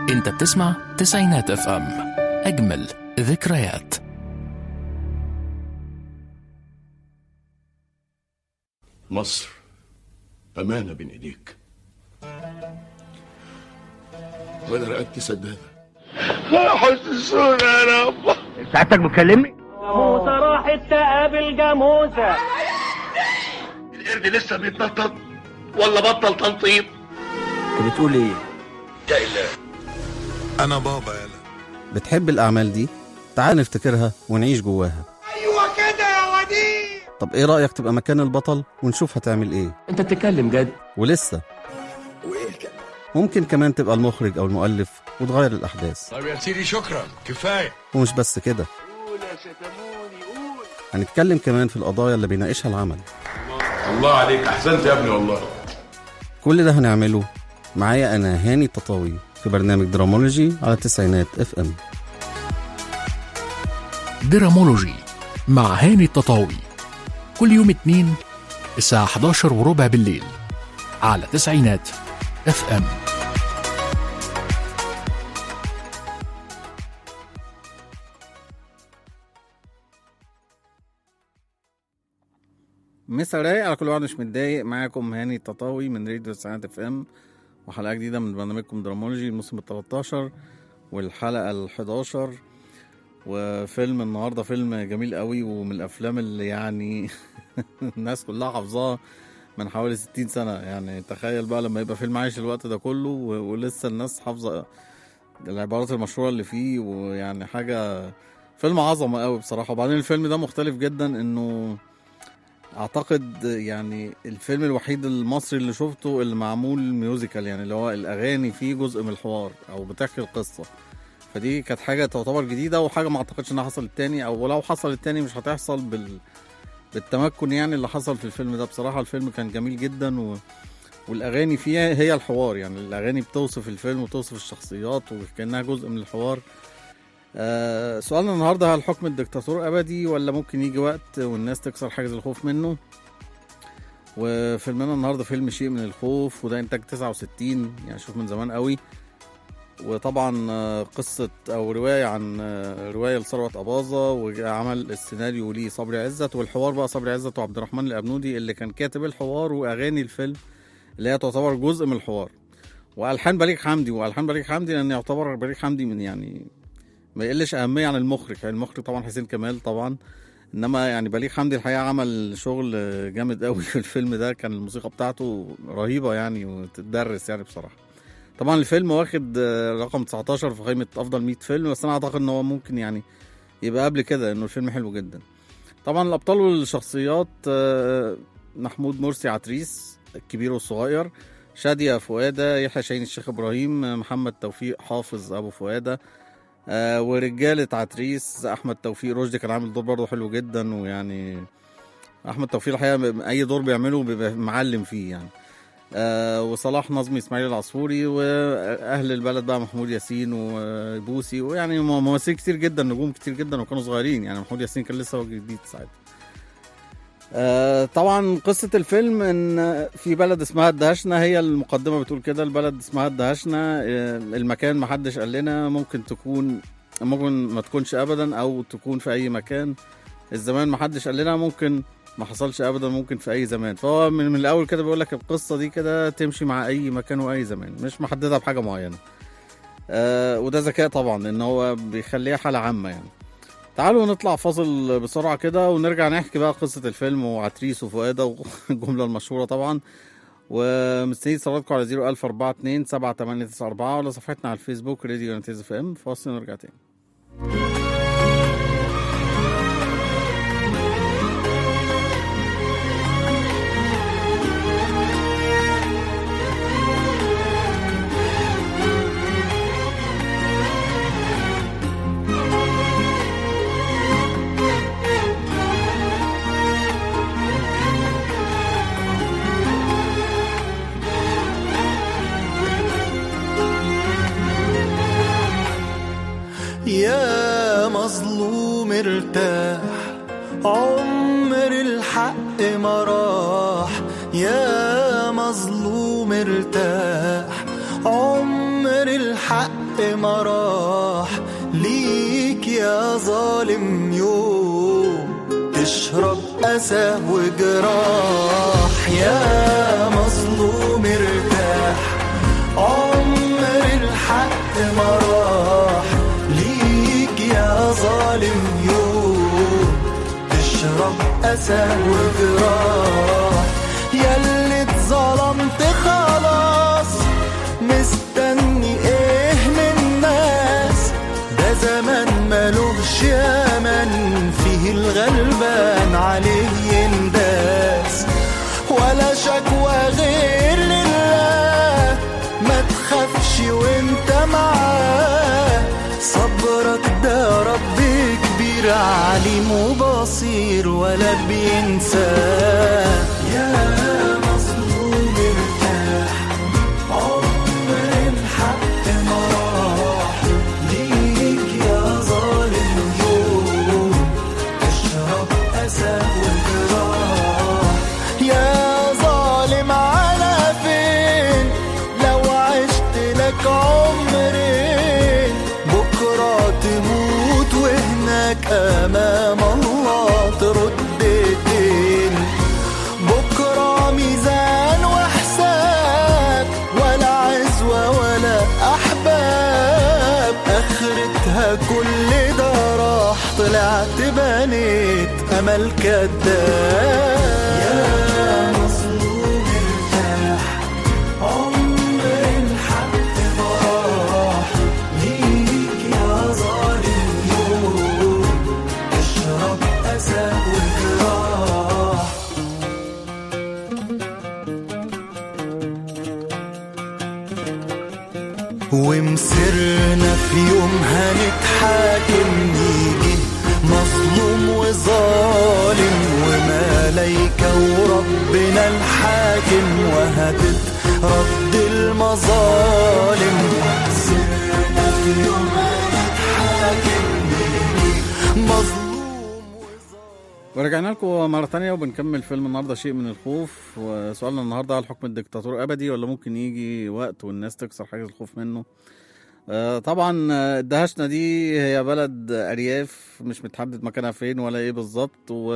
انت بتسمع تسعينات اف ام اجمل ذكريات مصر أمانة بين إيديك وأنا رقبتي سدادة حسسونا يا رب سعادتك بتكلمني؟ موسى راحت تقابل جاموسة القرد لسه بيتنطط ولا بطل تنطيط انت بتقول ايه؟ يا إله أنا بابا يلا بتحب الأعمال دي؟ تعال نفتكرها ونعيش جواها أيوة كده يا وديع طب إيه رأيك تبقى مكان البطل ونشوف هتعمل إيه؟ انت بتتكلم جد ولسه وإيه كده؟ ممكن كمان تبقى المخرج أو المؤلف وتغير الأحداث طب يا سيدي شكرا كفاية ومش بس كده هنتكلم كمان في القضايا اللي بيناقشها العمل الله عليك أحسنت يا ابني والله كل ده هنعمله معايا أنا هاني التطاوي في برنامج درامولوجي على تسعينات اف ام درامولوجي مع هاني التطاوي كل يوم اتنين الساعة 11 وربع بالليل على تسعينات اف ام مسا رايق على كل واحد مش متضايق معاكم هاني التطاوي من راديو تسعينات اف ام وحلقة جديدة من برنامجكم درامولوجي الموسم ال 13 والحلقة ال 11 وفيلم النهارده فيلم جميل قوي ومن الافلام اللي يعني الناس كلها حافظاها من حوالي 60 سنة يعني تخيل بقى لما يبقى فيلم عايش الوقت ده كله و- ولسه الناس حافظة العبارات المشهورة اللي فيه ويعني حاجة فيلم عظمة قوي بصراحة وبعدين الفيلم ده مختلف جدا انه اعتقد يعني الفيلم الوحيد المصري اللي شفته اللي معمول ميوزيكال يعني اللي هو الاغاني فيه جزء من الحوار او بتحكي القصه فدي كانت حاجه تعتبر جديده وحاجه ما اعتقدش انها حصلت تاني او لو حصلت تاني مش هتحصل بال بالتمكن يعني اللي حصل في الفيلم ده بصراحه الفيلم كان جميل جدا و... والاغاني فيها هي الحوار يعني الاغاني بتوصف الفيلم وتوصف الشخصيات وكانها جزء من الحوار آه سؤالنا النهارده هل حكم الدكتاتور ابدي ولا ممكن يجي وقت والناس تكسر حاجز الخوف منه وفيلمنا النهارده فيلم شيء من الخوف وده انتاج 69 يعني شوف من زمان قوي وطبعا آه، قصة أو رواية عن آه، رواية لثروت أباظة وعمل السيناريو ليه صبري عزت والحوار بقى صبري عزت وعبد الرحمن الأبنودي اللي كان كاتب الحوار وأغاني الفيلم اللي هي تعتبر جزء من الحوار وألحان بليغ حمدي وألحان بليغ حمدي لأن يعتبر بليغ حمدي من يعني ما يقلش أهمية عن المخرج يعني المخرج طبعا حسين كمال طبعا انما يعني بليغ حمدي الحقيقه عمل شغل جامد قوي في الفيلم ده كان الموسيقى بتاعته رهيبه يعني وتدرس يعني بصراحه طبعا الفيلم واخد آه، رقم 19 في قائمه افضل 100 فيلم بس انا اعتقد ان هو ممكن يعني يبقى قبل كده انه الفيلم حلو جدا طبعا الابطال والشخصيات آه، محمود مرسي عتريس الكبير والصغير شادية فؤادة يحيى شاهين الشيخ ابراهيم آه، محمد توفيق حافظ ابو فؤادة آه ورجالة عتريس احمد توفيق رشدي كان عامل دور برضه حلو جدا ويعني احمد توفيق الحقيقه ب- اي دور بيعمله بيبقى معلم فيه يعني آه وصلاح نظمي اسماعيل العصفوري واهل البلد بقى محمود ياسين وبوسي ويعني م- ممثلين كتير جدا نجوم كتير جدا وكانوا صغيرين يعني محمود ياسين كان لسه هو جديد ساعتها آه طبعا قصة الفيلم ان في بلد اسمها الدهشنا هي المقدمة بتقول كده البلد اسمها الدهشنا آه المكان محدش قال لنا ممكن تكون ممكن ما تكونش ابدا او تكون في اي مكان الزمان محدش قال لنا ممكن ما حصلش ابدا ممكن في اي زمان فهو من, من الاول كده بيقول لك القصة دي كده تمشي مع اي مكان واي زمان مش محددة بحاجة معينة آه وده ذكاء طبعا ان هو بيخليها حالة عامة يعني تعالوا نطلع فاصل بسرعة كده ونرجع نحكي بقى قصة الفيلم وعتريس وفؤادة والجملة المشهورة طبعا ومستنيين اتصالاتكم على 01042 7894 ولا صفحتنا على الفيسبوك راديو يونتيز اف ام فاصل ونرجع تاني يا مظلوم ارتاح عمر الحق ما راح يا مظلوم ارتاح عمر الحق الحق ما راح ليك يا ظالم يوم تشرب أسى وجراح يا مظلوم ارتاح عمر الحق ما راح ليك يا ظالم يوم تشرب أسى وجراح ياللي اتظلمت خلاص مستني ايه من الناس ده زمان ملوش يمن فيه الغلبان عليه ينداس ولا شكوى غير لله ما تخافش وانت معاه صبرك ده رب كبير عليم وبصير ولا بينساه يا مظلوم ارتاح عمر الحق ما راح ليك يا ظالم يوم اشرب أسى وجراح يا ظالم على فين لو عشت لك عمرين بكرة تموت وهناك أمام الله ترد الدين بكرة ميزان وحساب ولا عزوة ولا أحباب آخرتها كل ده راح طلعت بنيت أمل كداب يا مظلوم ارتاح عمر الحق راح ليك يا ظالم يوم اشرب أسى وجراح ومسرنا في يوم هنتحاكم نيجي مظلوم وظالم وملايكة وربنا الحاكم وهتترد المظالم سرنا في يوم هنتحاكم نيجي مظلوم ورجعنا لكم مرة تانية وبنكمل فيلم النهاردة شيء من الخوف وسؤالنا النهاردة هل حكم الدكتاتور أبدي ولا ممكن يجي وقت والناس تكسر حاجز الخوف منه آه، طبعا آه، الدهشنا دي هي بلد أرياف مش متحدد مكانها فين ولا ايه بالظبط و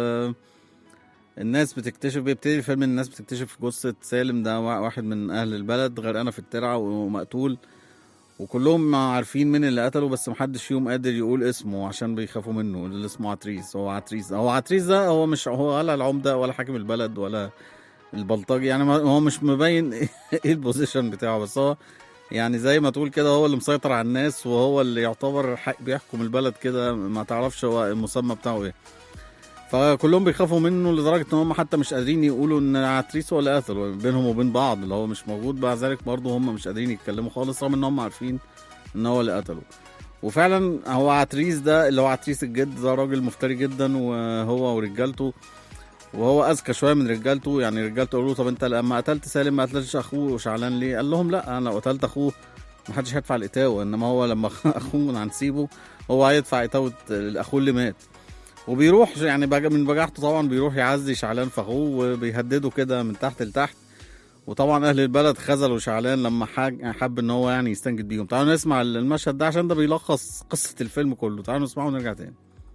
الناس بتكتشف بيبتدي الفيلم الناس بتكتشف جثة سالم ده وا- واحد من أهل البلد غرقانة في الترعة ومقتول وكلهم عارفين مين اللي قتله بس محدش فيهم قادر يقول اسمه عشان بيخافوا منه اللي اسمه عتريس هو عتريس هو عتريس ده هو مش هو ولا العمدة ولا حاكم البلد ولا البلطجي يعني ما- هو مش مبين ايه البوزيشن بتاعه بس هو يعني زي ما تقول كده هو اللي مسيطر على الناس وهو اللي يعتبر ح- بيحكم البلد كده ما تعرفش هو المسمى بتاعه ايه فكلهم بيخافوا منه لدرجه ان هم حتى مش قادرين يقولوا ان عتريس هو اللي قتل بينهم وبين بعض اللي هو مش موجود بعد ذلك برضه هم مش قادرين يتكلموا خالص رغم ان هم عارفين ان هو اللي قتله وفعلا هو عتريس ده اللي هو عتريس الجد ده راجل مفتري جدا وهو ورجالته وهو اذكى شويه من رجالته يعني رجالته قالوا له طب انت لما قتلت سالم ما قتلتش اخوه شعلان ليه؟ قال لهم لا انا لو قتلت اخوه ما حدش هيدفع الاتاوه انما هو لما اخوه هنسيبه هو هيدفع اتاوه اخوه اللي مات وبيروح يعني بج- من بجاحته طبعا بيروح يعزي شعلان في اخوه وبيهدده كده من تحت لتحت وطبعا اهل البلد خذلوا شعلان لما حاج حب ان هو يعني يستنجد بيهم تعالوا نسمع المشهد ده عشان ده بيلخص قصه الفيلم كله تعالوا نسمعه ونرجع تاني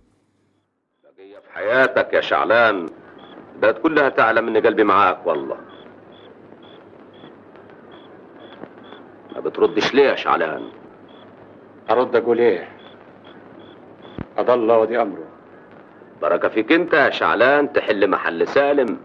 في حياتك يا شعلان ده كلها تعلم ان قلبي معاك والله ما بتردش ليه يا شعلان أرد أقول إيه؟ قضى الله ودي أمره بركة فيك انت يا شعلان تحل محل سالم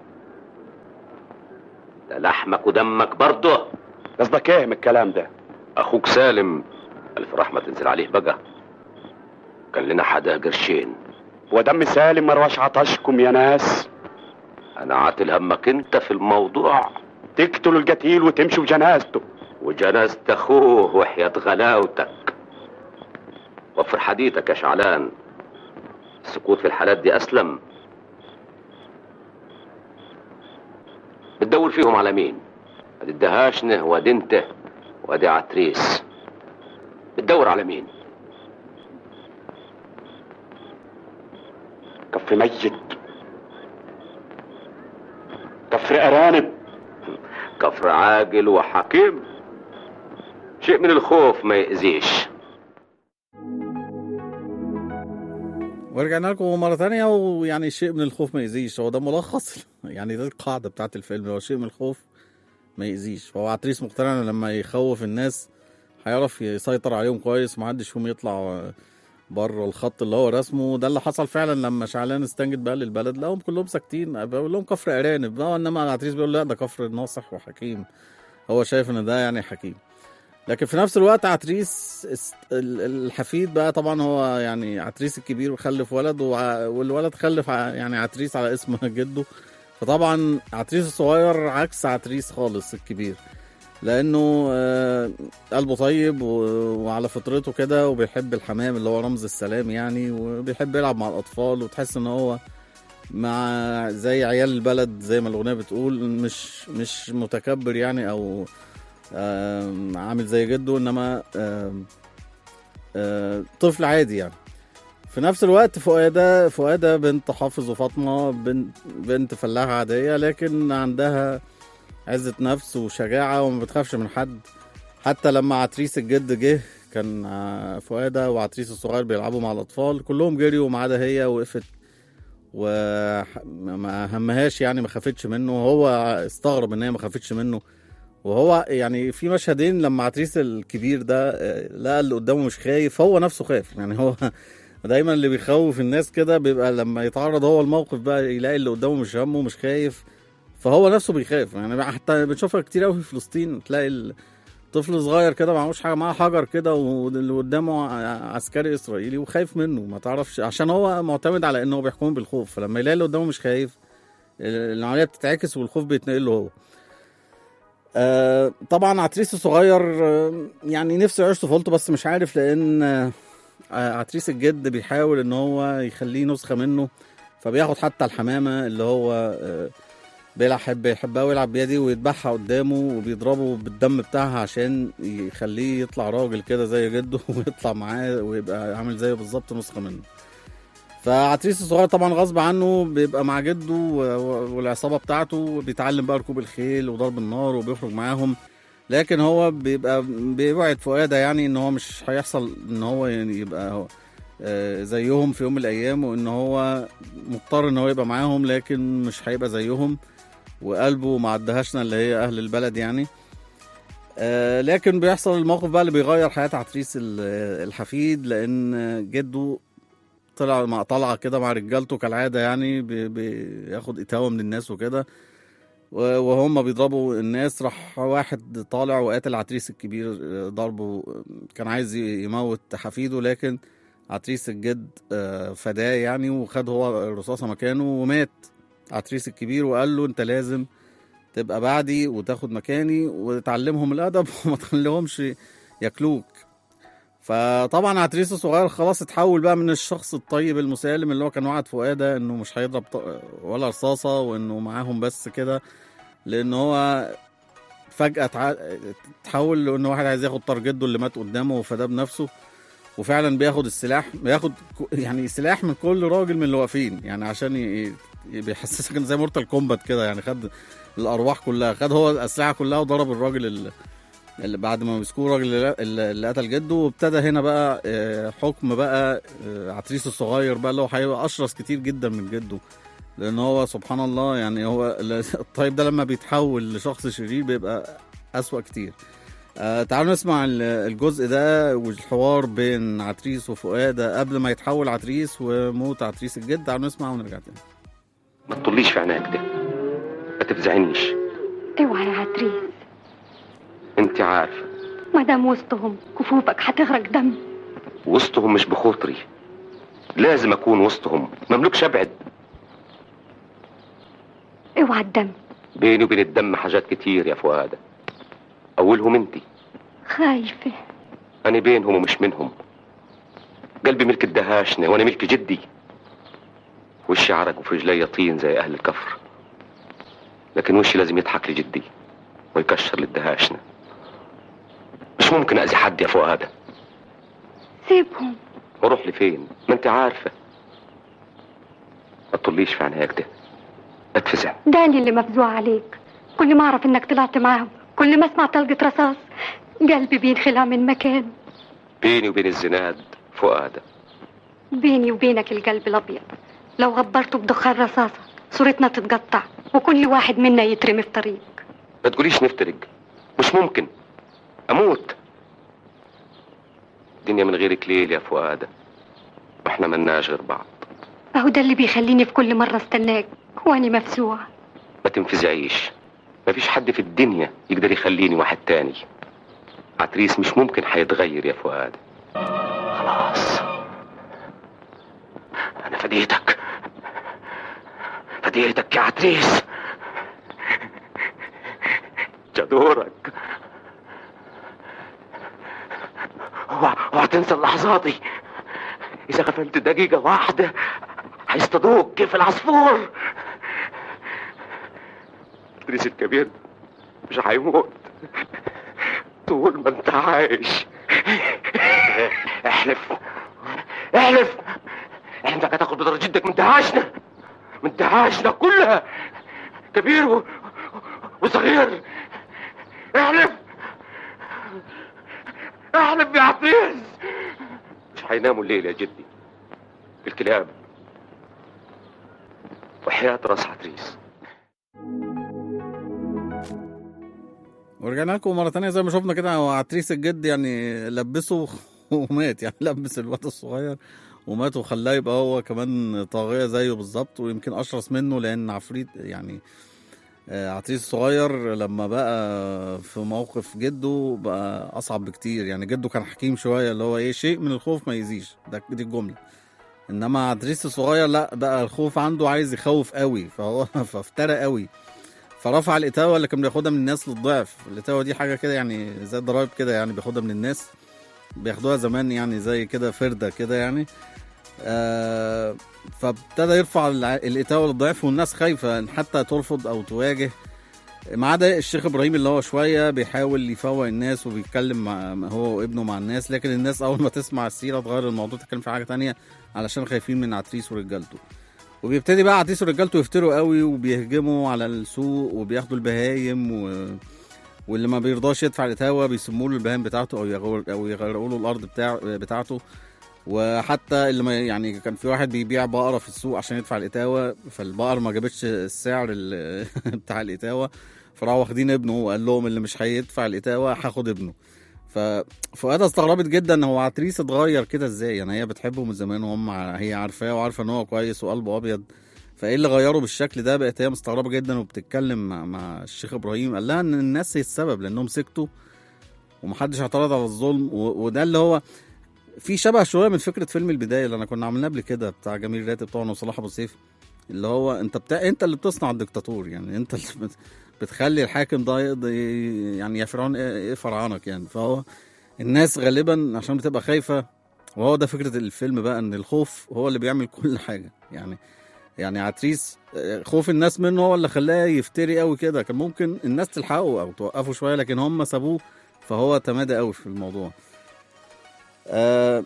ده لحمك ودمك برضه قصدك إيه من الكلام ده؟ اخوك سالم الف رحمة تنزل عليه بقى كان لنا حدا قرشين ودم سالم مرواش عطشكم يا ناس انا عاتل همك انت في الموضوع تقتلوا القتيل وتمشوا بجنازته وجنازة اخوه وحياة غلاوتك وفر حديثك يا شعلان السكوت في الحالات دي اسلم بتدور فيهم على مين ادي الدهاشنه وادي انت وادي عتريس بتدور على مين كفر ميت كفر أرانب كفر عاقل وحكيم مش شيء من الخوف ما يأذيش ورجعنا لكم مرة تانية ويعني شيء من الخوف ما يأذيش هو ده ملخص يعني ده القاعدة بتاعت الفيلم هو شيء من الخوف ما يأذيش فهو عتريس مقتنع إن لما يخوف الناس هيعرف يسيطر عليهم كويس محدش فيهم يطلع بره الخط اللي هو رسمه ده اللي حصل فعلا لما شعلان استنجد بقى للبلد لقاهم كلهم ساكتين بيقول لهم كفر ارانب بقى انما عتريس بيقول لا ده كفر ناصح وحكيم هو شايف ان ده يعني حكيم لكن في نفس الوقت عتريس است- ال- الحفيد بقى طبعا هو يعني عتريس الكبير خلف ولد وع- والولد خلف ع- يعني عتريس على اسم جده فطبعا عتريس الصغير عكس عتريس خالص الكبير لانه آه، قلبه طيب و- وعلى فطرته كده وبيحب الحمام اللي هو رمز السلام يعني وبيحب يلعب مع الاطفال وتحس ان هو مع زي عيال البلد زي ما الاغنيه بتقول مش مش متكبر يعني او آم، عامل زي جده انما آم، آه، طفل عادي يعني في نفس الوقت فؤادة فؤادة بنت حافظ وفاطمة بنت, بنت فلاحة عادية لكن عندها عزة نفس وشجاعة وما بتخافش من حد حتى لما عتريس الجد جه كان آه، فؤادة وعتريس الصغير بيلعبوا مع الأطفال كلهم جريوا ما عدا هي وقفت وما همهاش يعني ما خافتش منه وهو استغرب ان هي ما خافتش منه وهو يعني في مشهدين لما عتريس الكبير ده آه، لقى اللي قدامه مش خايف هو نفسه خاف يعني هو دايما اللي بيخوف الناس كده بيبقى لما يتعرض هو الموقف بقى يلاقي اللي قدامه مش همه مش خايف فهو نفسه بيخاف يعني بقى حتى بنشوفها كتير قوي في فلسطين تلاقي الطفل صغير كده معهوش حاجه معاه حجر كده واللي قدامه ع- عسكري اسرائيلي وخايف منه ما تعرفش عشان هو معتمد على انه بيحكمه بالخوف فلما يلاقي اللي قدامه مش خايف ال- العمليه بتتعكس والخوف بيتنقل له هو آه طبعا عتريس الصغير آه، يعني نفسه يعيش طفولته بس مش عارف لان آه عتريس الجد بيحاول ان هو يخليه نسخه منه فبياخد حتى الحمامه اللي هو آه بيلعب بيحبها ويلعب بيها دي ويذبحها قدامه وبيضربه بالدم بتاعها عشان يخليه يطلع راجل كده زي جده ويطلع معاه ويبقى عامل زيه بالظبط نسخه منه فعتريس الصغير طبعا غصب عنه بيبقى مع جده و- و- والعصابه بتاعته بيتعلم بقى ركوب الخيل وضرب النار وبيخرج معاهم لكن هو بيبقى بيوعد فؤاده يعني ان هو مش هيحصل ان هو يعني يبقى هو آه، زيهم في يوم من الايام وان هو مضطر ان هو يبقى معاهم لكن مش هيبقى زيهم وقلبه ما عدهاشنا اللي هي اهل البلد يعني آه، لكن بيحصل الموقف بقى اللي بيغير حياة عتريس ال- الحفيد لأن جده طلع مع طلعة كده مع رجالته كالعادة يعني بي- بياخد إتاوة من الناس وكده و- وهم بيضربوا الناس راح واحد طالع وقاتل عتريس الكبير آه، ضربه كان عايز ي- يموت حفيده لكن عتريس الجد آه، فداه يعني وخد هو الرصاصة مكانه ومات عتريس الكبير وقال له انت لازم تبقى بعدي وتاخد مكاني وتعلمهم الادب وما تخليهمش ياكلوك فطبعا عتريس الصغير خلاص اتحول بقى من الشخص الطيب المسالم اللي هو كان وعد فؤاده انه مش هيضرب ط- ولا رصاصه وانه معاهم بس كده لان هو فجاه تع- اتحول لان واحد عايز ياخد طار جده اللي مات قدامه وفداه بنفسه وفعلا بياخد السلاح بياخد ك- يعني سلاح من كل راجل من اللي واقفين يعني عشان ي- ي- بيحسسك ان زي مورتال كومبات كده يعني خد الارواح كلها خد هو الاسلحه كلها وضرب الراجل اللي, اللي بعد ما مسكوه الراجل اللي, اللي قتل جده وابتدى هنا بقى آه، حكم بقى آه، عتريس الصغير بقى اللي هو هيبقى اشرس كتير جدا من جده لان هو سبحان الله يعني هو ال- الطيب ده لما بيتحول لشخص شرير بيبقى اسوأ كتير آه تعالوا نسمع ال- الجزء ده والحوار بين عتريس وفؤاد قبل ما يتحول عتريس وموت عتريس الجد تعالوا نسمع ونرجع تاني ما تطليش في عينيك ده ما تفزعنيش اوعى يا عتريس انت عارفه ما دام وسطهم كفوفك هتغرق دم وسطهم مش بخاطري لازم اكون وسطهم مملوكش ابعد اوعى الدم بيني وبين الدم حاجات كتير يا فؤاد اولهم انت خايفة انا بينهم ومش منهم قلبي ملك الدهاشنة وانا ملك جدي وشي عرق وفي رجلي طين زي اهل الكفر لكن وشي لازم يضحك لجدي ويكشر للدهاشنة مش ممكن اذي حد يا فؤاد سيبهم واروح لفين ما انت عارفة ما تطليش في عينيك ده اتفزع داني اللي مفزوع عليك كل ما اعرف انك طلعت معاهم كل ما اسمع طلقة رصاص قلبي بينخلع من مكان بيني وبين الزناد فؤادة بيني وبينك القلب الأبيض لو غبرته بدخان رصاصة صورتنا تتقطع وكل واحد منا يترمي في طريق ما تقوليش نفترق مش ممكن اموت الدنيا من غيرك ليل يا فؤادة واحنا ملناش غير بعض أهو ده اللي بيخليني في كل مرة استناك وأني مفزوعة ما تنفزعيش مفيش حد في الدنيا يقدر يخليني واحد تاني عتريس مش ممكن هيتغير يا فؤاد خلاص انا فديتك فديتك يا عتريس جدورك اوعى اوعى تنسى اللحظاتي اذا غفلت دقيقة واحدة هيصطادوك كيف العصفور عتريس الكبير مش هيموت طول ما انت عايش احلف احلف احنا انك هتاخد بدر جدك من دهاشنا من دهاشنا كلها كبير و... وصغير احلف احلف يا عفيز مش هيناموا الليل يا جدي الكلاب وحياة راس عتريس ورجعنا لكم مرة تانية زي ما شفنا كده هو عتريس الجد يعني لبسه ومات يعني لبس الواد الصغير ومات وخلاه يبقى هو كمان طاغية زيه بالظبط ويمكن أشرس منه لأن عفريت يعني آه، عتريس الصغير لما بقى في موقف جده بقى أصعب بكتير يعني جده كان حكيم شوية اللي هو إيه شيء من الخوف ما يزيش ده دي الجملة إنما عتريس الصغير لا بقى الخوف عنده عايز يخوف قوي فهو فافترى قوي فرفع الاتاوه اللي كان بياخدها من الناس للضعف الاتاوه دي حاجه كده يعني زي الضرايب كده يعني بياخدها من الناس بياخدوها زمان يعني زي كده فرده كده يعني آه فابتدى يرفع الع- الاتاوه للضعف والناس خايفه إن حتى ترفض او تواجه ما عدا الشيخ ابراهيم اللي هو شويه بيحاول يفوق الناس وبيتكلم مع مع هو وابنه مع الناس لكن الناس اول ما تسمع السيره تغير الموضوع تتكلم في حاجه تانية علشان خايفين من عتريس ورجالته وبيبتدي بقى عتيس ورجالته يفتروا قوي وبيهجموا على السوق وبياخدوا البهايم و... واللي ما بيرضاش يدفع الاتاوه بيسموا له البهايم بتاعته او يغور... او يغرقوا له الارض بتاع بتاعته وحتى اللي ما يعني كان في واحد بيبيع بقره في السوق عشان يدفع الاتاوه فالبقر ما جابتش السعر ال... بتاع الاتاوه فراحوا واخدين ابنه وقال لهم اللي مش هيدفع الاتاوه هاخد ابنه ففؤاد استغربت جدا هو عتريس اتغير كده ازاي يعني هي بتحبه من زمان وهم ع- هي عارفاه وعارفه ان هو كويس وقلبه ابيض فايه اللي غيره بالشكل ده بقت هي مستغربه جدا وبتتكلم مع, مع الشيخ ابراهيم قال لها ان الناس هي السبب لانهم سكتوا ومحدش اعترض على الظلم و... وده اللي هو في شبه شويه من فكره فيلم البدايه اللي انا كنا عملناه قبل كده بتاع جميل راتب طبعا وصلاح ابو سيف اللي هو انت بتاع انت اللي بتصنع الدكتاتور يعني انت اللي بت... بتخلي الحاكم ده يقضي يعني يا فرعون ايه إيه فرعانك يعني فهو الناس غالبا عشان بتبقى خايفه وهو ده فكره الفيلم بقى ان الخوف هو اللي بيعمل كل حاجه يعني يعني عتريس آه، خوف الناس منه هو اللي خلاه يفتري قوي كده كان ممكن الناس تلحقه او توقفه شويه لكن هم سابوه فهو تمادى قوي في الموضوع آه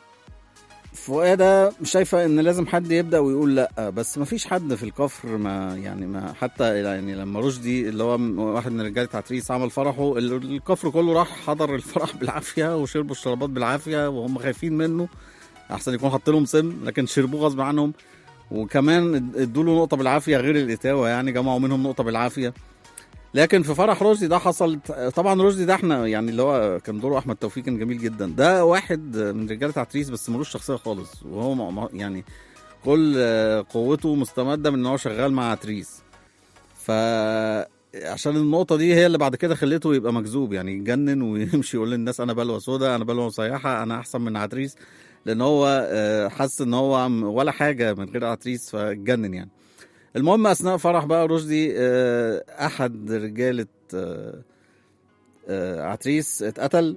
فؤادة شايفة ان لازم حد يبدأ ويقول لا بس ما فيش حد في الكفر ما يعني ما حتى يعني لما رشدي اللي هو م- واحد من رجالة عتريس عمل فرحه ال- الكفر كله راح حضر الفرح بالعافية وشربوا الشرابات بالعافية وهم خايفين منه احسن يكون حط لهم سم لكن شربوه غصب عنهم وكمان ادوا له نقطة بالعافية غير الاتاوة يعني جمعوا منهم نقطة بالعافية لكن في فرح رشدي ده حصل طبعا رشدي ده احنا يعني اللي هو كان دوره احمد توفيق كان جميل جدا ده واحد من رجاله عتريس بس ملوش شخصيه خالص وهو م- م- يعني كل آه، قوته مستمده من ان هو شغال مع عتريس ف عشان النقطة دي هي اللي بعد كده خليته يبقى مجذوب يعني يتجنن ويمشي يقول للناس أنا بلوى سودا أنا بلوى مسيحة أنا أحسن من عتريس لأن هو آه، حس إن هو عم- ولا حاجة من غير عتريس فاتجنن يعني المهم اثناء فرح بقى رشدي آه، احد رجاله آه، آه، عتريس اتقتل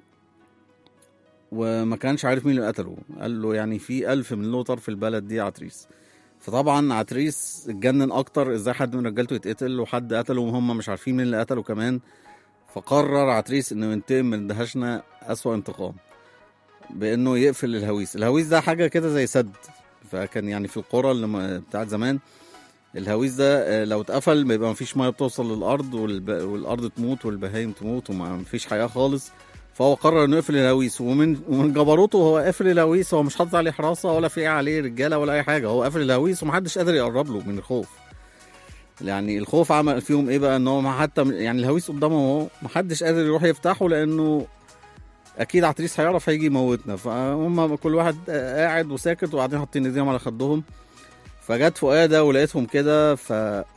وما كانش عارف مين اللي قتله قال له يعني في ألف من لوطر في البلد دي عتريس فطبعا عتريس اتجنن اكتر ازاي حد من رجالته يتقتل وحد قتله وهم مش عارفين مين اللي قتله كمان فقرر عتريس انه ينتقم من دهشنا اسوأ انتقام بانه يقفل الهويس الهويس ده حاجه كده زي سد فكان يعني في القرى اللي م- بتاعت زمان الهويس ده آه، لو اتقفل بيبقى مفيش ميه بتوصل للارض والب... والارض تموت والبهايم تموت ومفيش حياه خالص فهو قرر انه يقفل الهويس ومن ومن جبروته هو قافل الهويس هو مش حاطط عليه حراسه ولا في عليه رجاله ولا اي حاجه هو قافل الهويس ومحدش قادر يقرب له من الخوف يعني الخوف عمل فيهم ايه بقى ان هو ما حتى يعني الهويس قدامه اهو محدش قادر يروح يفتحه لانه اكيد عتريس هيعرف هيجي يموتنا فهم كل واحد قاعد وساكت وقاعدين حاطين ايديهم على خدهم فجت فؤاده ولقيتهم كده ف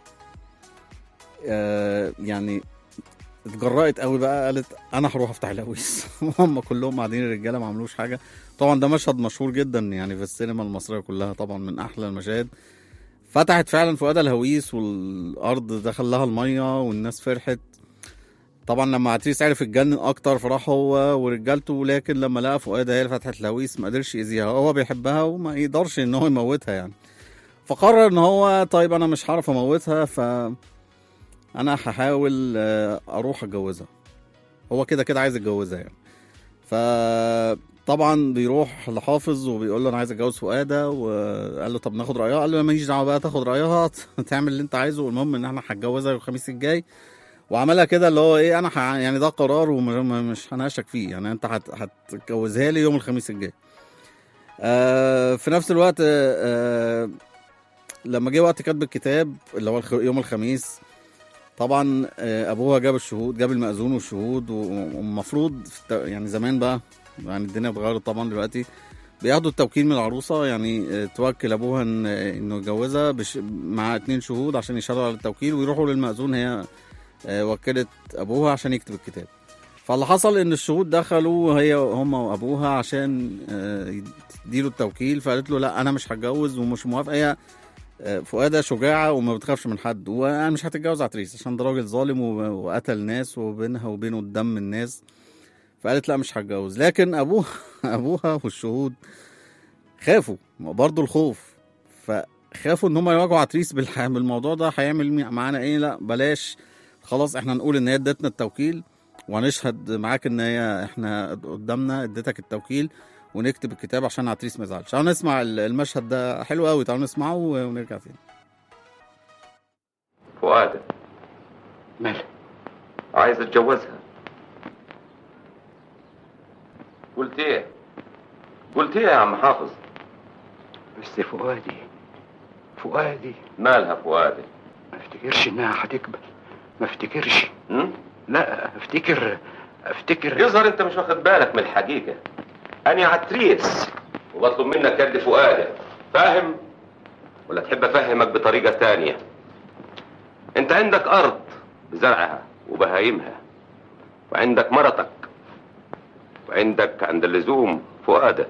آه، يعني اتجرأت قوي بقى قالت انا هروح افتح الهويس هم كلهم قاعدين الرجاله ما عملوش حاجه طبعا ده مشهد مشهور جدا يعني في السينما المصريه كلها طبعا من احلى المشاهد فتحت فعلا فؤاده الهويس والارض دخل لها الميه والناس فرحت طبعا لما عتريس عرف اتجنن اكتر فراح هو ورجالته لكن لما لقى فؤاده هي اللي فتحت الهويس ما قدرش يأذيها هو بيحبها وما يقدرش ان هو يموتها يعني فقرر ان هو طيب انا مش هعرف اموتها ف انا هحاول آه، اروح اتجوزها هو كده كده عايز يتجوزها يعني فطبعا بيروح لحافظ وبيقول له انا عايز اتجوز فؤاده وقال له طب ناخد رايها قال له ماليش دعوه بقى تاخد رايها تعمل اللي انت عايزه والمهم ان احنا هتجوزها الخميس الجاي وعملها كده اللي هو ايه انا ح... يعني ده قرار ومش هناقشك فيه يعني انت هت... هتجوزها لي يوم الخميس الجاي آه في نفس الوقت آه لما جه وقت كتب الكتاب اللي هو الخ... يوم الخميس طبعا آه، ابوها جاب الشهود جاب المأذون والشهود و- والمفروض في الت- يعني زمان بقى يعني الدنيا اتغيرت طبعا دلوقتي بياخدوا التوكيل من العروسه يعني آه، توكل ابوها ان انه يتجوزها بش... مع اتنين شهود عشان يشهدوا على التوكيل ويروحوا للمأذون هي آه، وكلت ابوها عشان يكتب الكتاب فاللي حصل ان الشهود دخلوا هي هم وابوها عشان آه، يديله التوكيل فقالت له لا انا مش هتجوز ومش موافقه هي آه، فؤاده شجاعه وما بتخافش من حد وانا مش هتتجوز عتريس عشان ده راجل ظالم و- وقتل ناس وبينها وبينه دم الناس فقالت لا مش هتجوز لكن ابوها ابوها والشهود خافوا برضه الخوف فخافوا ان هم يواجهوا عتريس بالح- بالموضوع ده هيعمل مي- معانا ايه لا بلاش خلاص احنا نقول ان هي ادتنا التوكيل وهنشهد معاك ان هي احنا قدامنا اديتك التوكيل ونكتب الكتاب عشان عتريس ما يزعلش تعالوا نسمع ال- المشهد ده حلو قوي تعالوا نسمعه ونرجع تاني فؤاد مالك عايز اتجوزها قلت ايه قلت ايه يا عم حافظ بس فؤادي فؤادي مالها فؤاد ما افتكرش انها هتقبل ما افتكرش هم؟ لا افتكر افتكر يظهر انت مش واخد بالك من الحقيقة انا عتريس وبطلب منك يد فؤاد فاهم ولا تحب افهمك بطريقة تانية انت عندك ارض بزرعها وبهايمها وعندك مرتك وعندك عند اللزوم فؤادة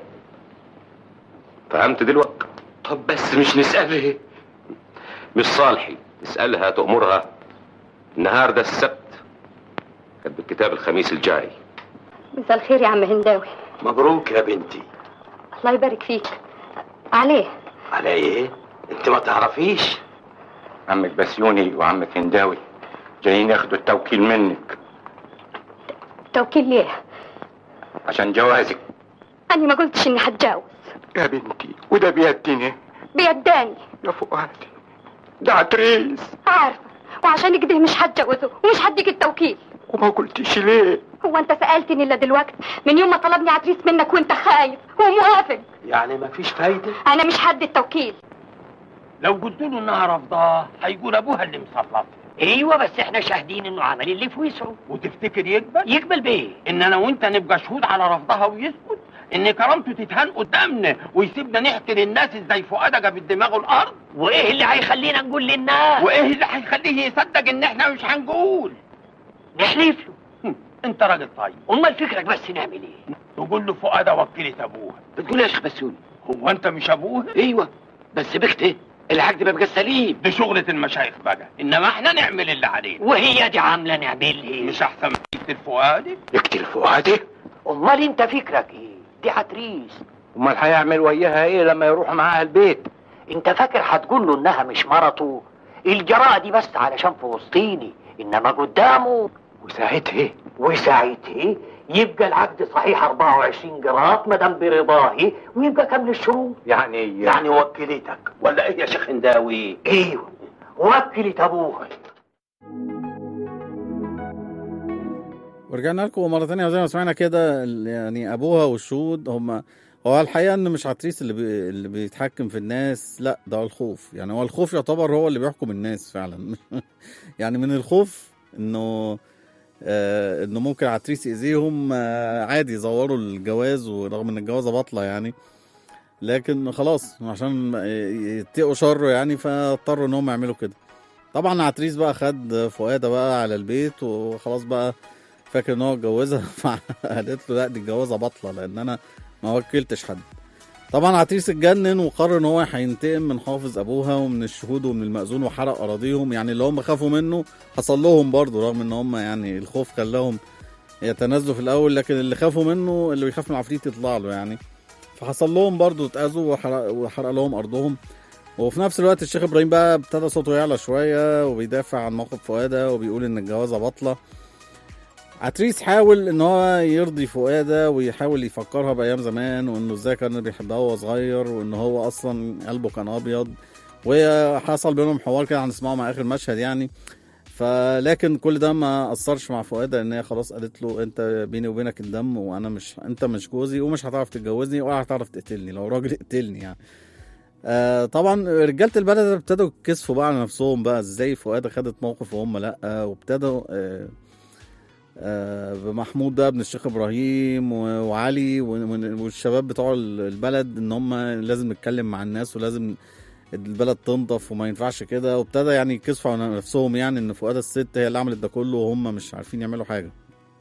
فهمت دلوقتي طب بس مش نسأله مش صالحي اسألها تأمرها النهاردة السبت كتب الكتاب الخميس الجاي مساء الخير يا عم هنداوي مبروك يا بنتي الله يبارك فيك عليه على ايه انت ما تعرفيش عمك بسيوني وعمك هنداوي جايين ياخدوا التوكيل منك توكيل ليه عشان جوازك أنا ما قلتش إني هتجاوز يا بنتي وده بيديني بيداني يا فؤادي ده عتريس عارفة وعشان كده مش هتجوزه ومش هديك التوكيل وما قلتيش ليه هو انت سألتني الا دلوقتي من يوم ما طلبني عتريس منك وانت خايف وموافق يعني ما فيش فايدة انا مش هدي التوكيل لو قلت له انها رفضاه هيقول ابوها اللي مسلط ايوه بس احنا شاهدين انه عمل اللي في وسعه وتفتكر يقبل يقبل بايه ان انا وانت نبقى شهود على رفضها ويسكت ان كرامته تتهان قدامنا ويسيبنا نحكي للناس ازاي فؤاد جاب دماغه الارض وايه اللي هيخلينا نقول للناس وايه اللي هيخليه يصدق ان احنا مش هنقول نحلف له هم، انت راجل طيب امال فكرك بس نعمل ايه تقول له فؤاد وكلت ابوها بتقول إيه يا شيخ بسوني هو انت مش ابوها ايوه بس بخت ايه العقد ما بقى سليم دي شغلة المشايخ بقى انما احنا نعمل اللي علينا وهي دي عامله نعمل ايه مش احسن من يقتل فؤادي يقتل فؤادي امال انت فكرك ايه دي عتريس امال هيعمل وياها ايه لما يروح معاها البيت انت فاكر هتقول له انها مش مرته الجراءة دي بس علشان فلسطيني انما قدامه وساعتها وساعتها يبقى العقد صحيح 24 جرات مدام برضاه ويبقى كامل الشروط يعني يعني وكلتك ولا ايه يا شيخ هنداوي ايوه وكلت ابوها ورجعنا لكم مرة تانية وزي ما سمعنا كده ال- يعني أبوها والشهود هم هو الحقيقة إن مش عتريس اللي, بي... اللي بيتحكم في الناس لا ده الخوف يعني هو الخوف يعتبر هو اللي بيحكم الناس فعلا يعني من الخوف إنه آه إنه ممكن عتريس يأذيهم آه عادي يزوروا الجواز ورغم إن الجوازة باطلة يعني لكن خلاص عشان يتقوا شره يعني فاضطروا إن هم يعملوا كده طبعا عتريس بقى خد فؤادة بقى على البيت وخلاص بقى فاكر ان هو اتجوزها فقالت له لا دي الجوازه باطله لان انا ما وكلتش حد طبعا عتريس اتجنن وقرر ان هو هينتقم من حافظ ابوها ومن الشهود ومن المأذون وحرق اراضيهم يعني اللي هم خافوا منه حصل لهم برضه رغم ان هم يعني الخوف خلاهم يتنازلوا في الاول لكن اللي خافوا منه اللي بيخاف من العفريت يطلع له يعني فحصل لهم برضه اتأذوا وحرق, وحرق لهم ارضهم وفي نفس الوقت الشيخ ابراهيم بقى ابتدى صوته يعلى شويه وبيدافع عن موقف فؤاده وبيقول ان الجوازه باطله عتريس حاول ان هو يرضي فؤاده ويحاول يفكرها بايام زمان وانه ازاي كان بيحبها وهو صغير وان هو اصلا قلبه كان ابيض وحصل بينهم حوار كده هنسمعه مع اخر مشهد يعني فلكن كل ده ما اثرش مع فؤاده ان هي خلاص قالت له انت بيني وبينك الدم وانا مش انت مش جوزي ومش هتعرف تتجوزني ولا هتعرف تقتلني لو راجل اقتلني يعني آه طبعا رجاله البلد ابتدوا يكسفوا بقى على نفسهم بقى ازاي فؤاد خدت موقف وهم لا وابتدوا آه آه بمحمود ده ابن الشيخ ابراهيم و- وعلي و- والشباب بتوع البلد ان هم لازم نتكلم مع الناس ولازم البلد تنضف وما ينفعش كده وابتدى يعني يكسفوا على نفسهم يعني ان فؤاد الست هي اللي عملت ده كله وهم مش عارفين يعملوا حاجه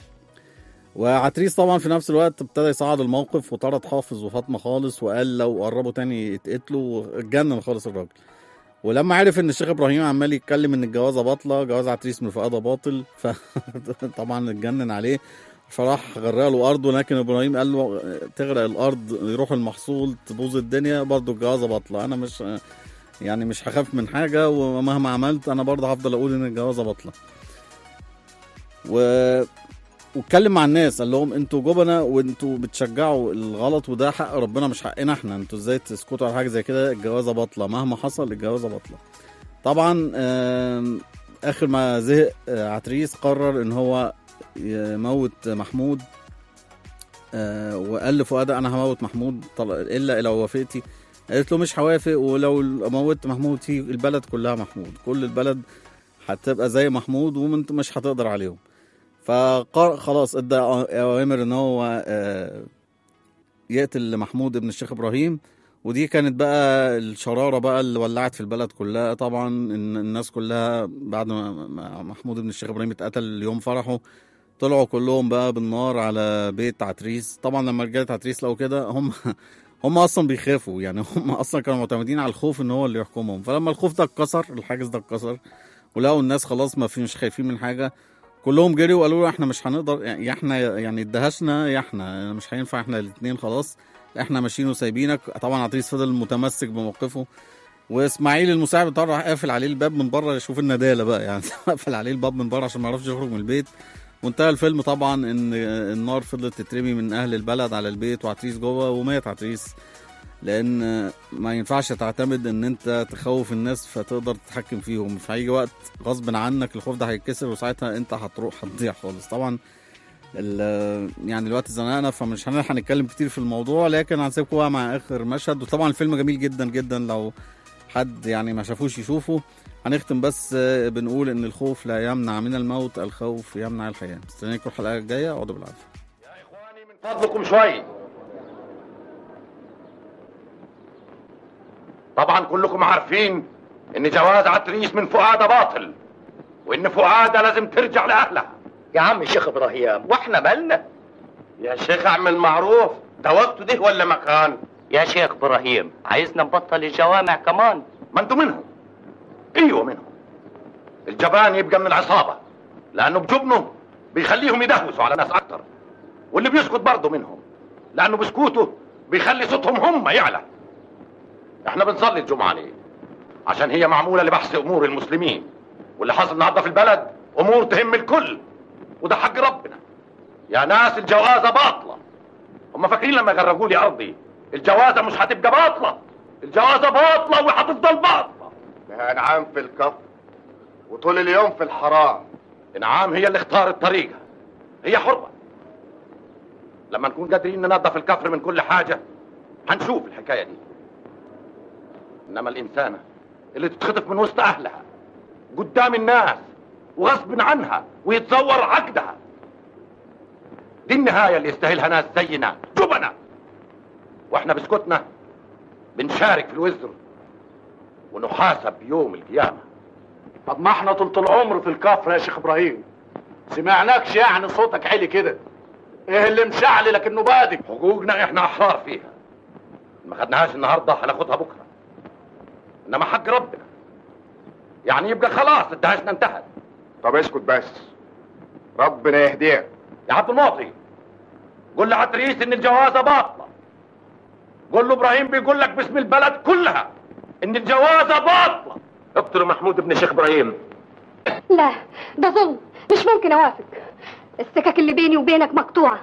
وعتريس طبعا في نفس الوقت ابتدى يصعد الموقف وطرد حافظ وفاطمه خالص وقال لو قربوا تاني يتقتلوا اتجنن خالص الراجل ولما عرف ان الشيخ ابراهيم عمال يتكلم ان الجوازه باطله جواز عتريس من فؤاده باطل فطبعا اتجنن عليه فراح غرق له ارضه لكن ابراهيم قال له تغرق الارض يروح المحصول تبوظ الدنيا برضه الجوازه باطله انا مش يعني مش هخاف من حاجه ومهما عملت انا برضه هفضل اقول ان الجوازه باطله و واتكلم مع الناس قال لهم انتوا جبنة وانتوا بتشجعوا الغلط وده حق ربنا مش حقنا احنا انتوا ازاي تسكتوا على حاجه زي كده الجوازه باطله مهما حصل الجوازه باطله طبعا آم، اخر ما زهق آه، عتريس قرر ان هو يموت محمود آه، وقال لفؤاد انا هموت محمود طل- الا لو وافقتي قالت له مش هوافق ولو موت محمود هي البلد كلها محمود كل البلد هتبقى زي محمود وانت مش هتقدر عليهم فخلاص ادى اوامر ان هو آه، يقتل محمود ابن الشيخ ابراهيم ودي كانت بقى الشراره بقى اللي ولعت في البلد كلها طبعا ان الناس كلها بعد ما ما محمود ابن الشيخ ابراهيم اتقتل يوم فرحه طلعوا كلهم بقى بالنار على بيت عتريس طبعا لما رجاله عتريس لقوا كده هم هم اصلا بيخافوا يعني هم اصلا كانوا معتمدين على الخوف ان هو اللي يحكمهم فلما الخوف ده اتكسر الحاجز ده اتكسر ولقوا الناس خلاص ما في مش خايفين من حاجه كلهم جريوا وقالوا له احنا مش هنقدر يا احنا يعني ادهشنا يا احنا مش هينفع احنا الاثنين خلاص احنا ماشيين وسايبينك طبعا عتريس فضل متمسك بموقفه واسماعيل المساعد بتاعه راح قافل عليه الباب من بره يشوف النداله بقى يعني قافل عليه الباب من بره عشان ما يعرفش يخرج من البيت وانتهى الفيلم طبعا ان النار فضلت تترمي من اهل البلد على البيت وعتريس جوه ومات عتريس لان ما ينفعش تعتمد ان انت تخوف الناس فتقدر تتحكم فيهم فهيجي وقت غصب عنك الخوف ده هيتكسر وساعتها انت هتروح هتضيع خالص طبعا ال- يعني الوقت زنقنا فمش هنلحق نتكلم كتير في الموضوع لكن هنسيبكم بقى مع اخر مشهد وطبعا الفيلم جميل جدا جدا لو حد يعني ما شافوش يشوفه هنختم بس آه، بنقول ان الخوف لا يمنع من الموت الخوف يمنع الحياه استنيكم الحلقه الجايه اقعدوا بالعافيه فضلكم شوي طبعا كلكم عارفين ان جواز عتريس من فؤاد باطل وان فؤاد لازم ترجع لاهلها يا عم الشيخ ابراهيم واحنا مالنا يا شيخ اعمل معروف ده وقته ده ولا مكان يا شيخ ابراهيم عايزنا نبطل الجوامع كمان ما انتوا منهم ايوه منهم الجبان يبقى من العصابه لانه بجبنه بيخليهم يدهوسوا على ناس اكتر واللي بيسكت برضه منهم لانه بسكوته بيخلي صوتهم هم يعلى احنا بنصلي الجمعه ليه عشان هي معموله لبحث امور المسلمين واللي حصل النهارده في البلد امور تهم الكل وده حق ربنا يا ناس الجوازه باطله هم فاكرين لما يغرقوا لي ارضي الجوازه مش هتبقى باطله الجوازه باطله وهتفضل باطله انعام في الكفر وطول اليوم في الحرام انعام هي اللي اختارت طريقها هي حرة لما نكون قادرين ننظف الكفر من كل حاجة هنشوف الحكاية دي إنما الإنسانة اللي تتخطف من وسط أهلها قدام الناس وغصب عنها ويتصور عقدها دي النهاية اللي يستاهلها ناس زينا جبنا واحنا بسكوتنا بنشارك في الوزر ونحاسب يوم القيامة طب ما احنا طول العمر في الكفر يا شيخ ابراهيم سمعناكش يعني صوتك عالي كده ايه اللي مشعل لك انه بادئ حقوقنا احنا احرار فيها ما خدناهاش النهارده هناخدها بكره انما حق ربنا يعني يبقى خلاص انتهشنا انتهت طب اسكت بس ربنا يهديك يا عبد المعطي قول لعتريس ان الجوازه باطله قول له ابراهيم بيقول لك باسم البلد كلها ان الجوازه باطله اقتلوا محمود ابن شيخ ابراهيم لا ده ظلم مش ممكن اوافق السكك اللي بيني وبينك مقطوعة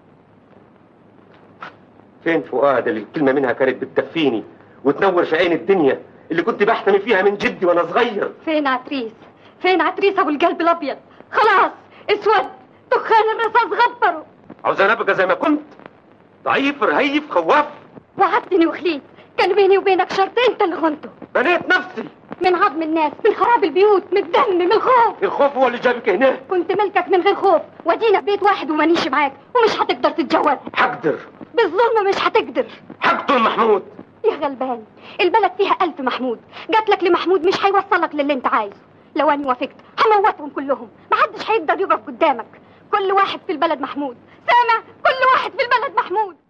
فين فؤاد اللي كلمة منها كانت بتدفيني وتنور في عين الدنيا اللي كنت بحتمي فيها من جدي وانا صغير فين عتريس فين عتريس ابو القلب الابيض خلاص اسود دخان الرصاص غبره عاوز انا ابقى زي ما كنت ضعيف رهيف خواف وعدتني وخليت كان بيني وبينك شرط انت اللي خنته بنيت نفسي من عظم الناس من خراب البيوت من الدم من الخوف الخوف هو اللي جابك هنا كنت ملكك من غير خوف ودينا في بيت واحد ومانيش معاك ومش هتقدر تتجوز حقدر بالظلم مش هتقدر حقتل محمود يا غلبان البلد فيها ألف محمود جاتلك لمحمود مش هيوصلك للي انت عايزه لو اني وافقت هموتهم كلهم محدش هيقدر يقف قدامك كل واحد في البلد محمود سامع كل واحد في البلد محمود